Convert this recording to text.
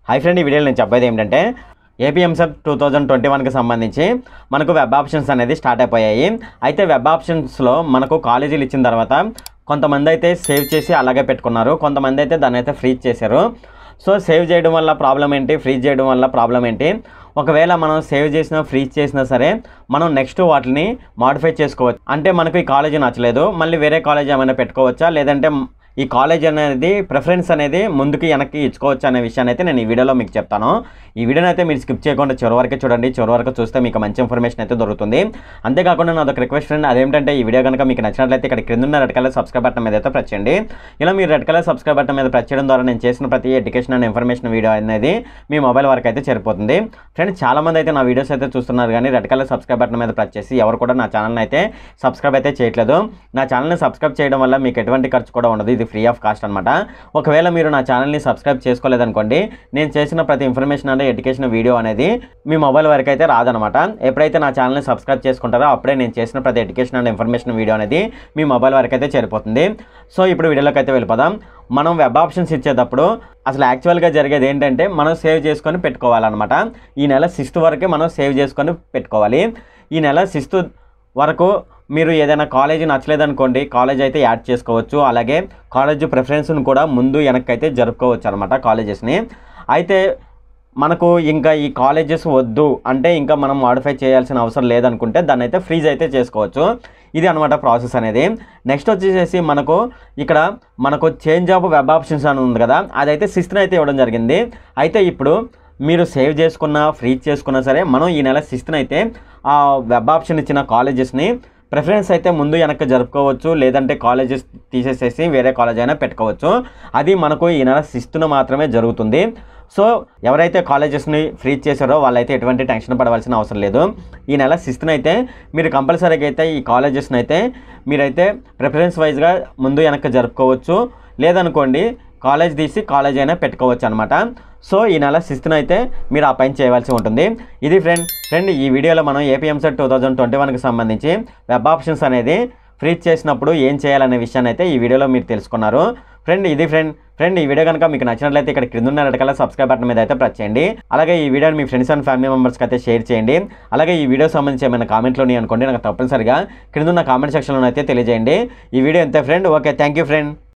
high friend ఈ వీడియోలో నేను చెప్పేది ఏంటంటే ఏపీఎంసెప్ టూ థౌజండ్ ట్వంటీ వన్కి సంబంధించి మనకు వెబ్ ఆప్షన్స్ అనేది స్టార్ట్ అయిపోయాయి అయితే వెబ్ ఆప్షన్స్లో మనకు కాలేజీలు ఇచ్చిన తర్వాత కొంతమంది అయితే సేవ్ చేసి అలాగే పెట్టుకున్నారు కొంతమంది అయితే దాన్ని అయితే ఫ్రీజ్ చేశారు సో సేవ్ చేయడం వల్ల ప్రాబ్లం ఏంటి ఫ్రీజ్ చేయడం వల్ల ప్రాబ్లం ఏంటి ఒకవేళ మనం సేవ్ చేసినా ఫ్రీజ్ చేసినా సరే మనం నెక్స్ట్ వాటిని మాడిఫై చేసుకోవచ్చు అంటే మనకు ఈ కాలేజీ నచ్చలేదు మళ్ళీ వేరే కాలేజ్ ఏమైనా పెట్టుకోవచ్చా లేదంటే ఈ కాలేజ్ అనేది ప్రిఫరెన్స్ అనేది ముందుకి వెనక్కి ఇచ్చుకోవచ్చు అనే విషయాన్ని అయితే నేను ఈ వీడియోలో మీకు చెప్తాను ఈ వీడియోని అయితే మీరు స్కిప్ చేయకుండా చివరి వరకు చూడండి చివరి వరకు చూస్తే మీకు మంచి ఇన్ఫర్మేషన్ అయితే దొరుకుతుంది అంతేకాకుండా నాదొక రిక్వెస్ట్ ఫ్రెండ్ అదేంటంటే ఈ వీడియో కనుక మీకు నచ్చినట్లయితే ఇక్కడ క్రింద ఉన్న రెడ్ కలర్ సబ్స్క్రైబ్ బటన్ మీద అయితే ప్రెస్ చేయండి ఇలా మీరు రెడ్ కలర్ సబ్స్క్రైబ్ బటన్ మీద ప్రెస్ చేయడం ద్వారా నేను చేసిన ప్రతి ఎడ్యుకేషన్ అండ్ ఇన్ఫర్మేషన్ వీడియో అనేది మీ మొబైల్ వరకు అయితే చేరిపోతుంది ఫ్రెండ్స్ చాలా మంది అయితే నా వీడియోస్ అయితే చూస్తున్నారు కానీ రెడ్ కలర్ సబ్స్క్రైబ్ బటన్ మీద ప్రెస్ చేసి ఎవరు కూడా నా ఛానల్ని అయితే సబ్స్క్రైబ్ అయితే చేయట్లేదు నా ఛానల్ని సబ్స్క్రైబ్ చేయడం వల్ల మీకు ఎటువంటి ఖర్చు కూడా ఉండదు ఇది ఫ్రీ ఆఫ్ కాస్ట్ అనమాట ఒకవేళ మీరు నా ఛానల్ని సబ్స్క్రైబ్ చేసుకోలేదనుకోండి నేను చేసిన ప్రతి ఇన్ఫర్మేషన్ అంటే ఎడ్యుకేషన్ వీడియో అనేది మీ మొబైల్ వరకు అయితే రాదనమాట ఎప్పుడైతే నా ఛానల్ని సబ్స్క్రైబ్ చేసుకుంటారో అప్పుడే నేను చేసిన ప్రతి ఎడ్యుకేషన్ అండ్ ఇన్ఫర్మేషన్ వీడియో అనేది మీ మొబైల్ వరకు అయితే చేరిపోతుంది సో ఇప్పుడు వీడియోలోకి అయితే వెళ్ళిపోదాం మనం వెబ్ ఆప్షన్స్ ఇచ్చేటప్పుడు అసలు యాక్చువల్గా జరిగేది ఏంటంటే మనం సేవ్ చేసుకొని పెట్టుకోవాలన్నమాట ఈ నెల సిక్స్త్ వరకే మనం సేవ్ చేసుకొని పెట్టుకోవాలి ఈ నెల సిక్స్త్ వరకు మీరు ఏదైనా కాలేజీ నచ్చలేదనుకోండి కాలేజ్ అయితే యాడ్ చేసుకోవచ్చు అలాగే కాలేజ్ ప్రిఫరెన్స్ని కూడా ముందు వెనక్కి అయితే జరుపుకోవచ్చు అనమాట కాలేజెస్ని అయితే మనకు ఇంకా ఈ కాలేజెస్ వద్దు అంటే ఇంకా మనం మాడిఫై చేయాల్సిన అవసరం లేదనుకుంటే దాన్ని అయితే ఫ్రీజ్ అయితే చేసుకోవచ్చు ఇది అనమాట ప్రాసెస్ అనేది నెక్స్ట్ వచ్చేసేసి మనకు ఇక్కడ మనకు చేంజ్ ఆఫ్ వెబ్ ఆప్షన్స్ అని ఉంది కదా అదైతే సిక్స్త్ని అయితే ఇవ్వడం జరిగింది అయితే ఇప్పుడు మీరు సేవ్ చేసుకున్న ఫ్రీజ్ చేసుకున్నా సరే మనం ఈ నెల సిక్స్త్ని అయితే ఆ వెబ్ ఆప్షన్ ఇచ్చిన కాలేజెస్ని ప్రిఫరెన్స్ అయితే ముందు వెనక్కి జరుపుకోవచ్చు లేదంటే కాలేజెస్ తీసేసేసి వేరే కాలేజ్ అయినా పెట్టుకోవచ్చు అది మనకు ఈ నెల సిక్స్త్న మాత్రమే జరుగుతుంది సో ఎవరైతే కాలేజెస్ని ఫ్రీ చేశారో వాళ్ళైతే ఎటువంటి టెన్షన్ పడవలసిన అవసరం లేదు ఈ నెల సిక్స్త్న అయితే మీరు కంపల్సరీగా అయితే ఈ కాలేజెస్ని అయితే మీరైతే ప్రిఫరెన్స్ వైజ్గా ముందు వెనక్కి జరుపుకోవచ్చు లేదనుకోండి కాలేజ్ తీసి కాలేజ్ అయినా పెట్టుకోవచ్చు అనమాట సో ఈ నెల సిక్స్త్న అయితే మీరు ఆ పైన చేయవలసి ఉంటుంది ఇది ఫ్రెండ్ ఫ్రెండ్ ఈ వీడియోలో మనం ఏపీఎంసెట్ టూ థౌజండ్ ట్వంటీ వన్కి సంబంధించి వెబ్ ఆప్షన్స్ అనేది ఫ్రీజ్ చేసినప్పుడు ఏం చేయాలనే విషయాన్ని అయితే ఈ వీడియోలో మీరు తెలుసుకున్నారు ఫ్రెండ్ ఇది ఫ్రెండ్ ఫ్రెండ్ ఈ వీడియో కనుక మీకు నచ్చినట్లయితే ఇక్కడ క్రింద ఉన్న రెడ్ కలర్ సబ్స్క్రైబ్ బటన్ మీద అయితే ప్రెస్ చేయండి అలాగే ఈ వీడియోని మీ ఫ్రెండ్స్ అండ్ ఫ్యామిలీ మెంబర్స్కి అయితే షేర్ చేయండి అలాగే ఈ వీడియో సంబంధించి ఏమైనా కామెంట్లు ఉన్నాయి అనుకోండి నాకు తప్పనిసరిగా క్రింద ఉన్న కామెంట్ సెక్షన్లో అయితే తెలియజేయండి ఈ వీడియో ఎంత friend okay thank you friend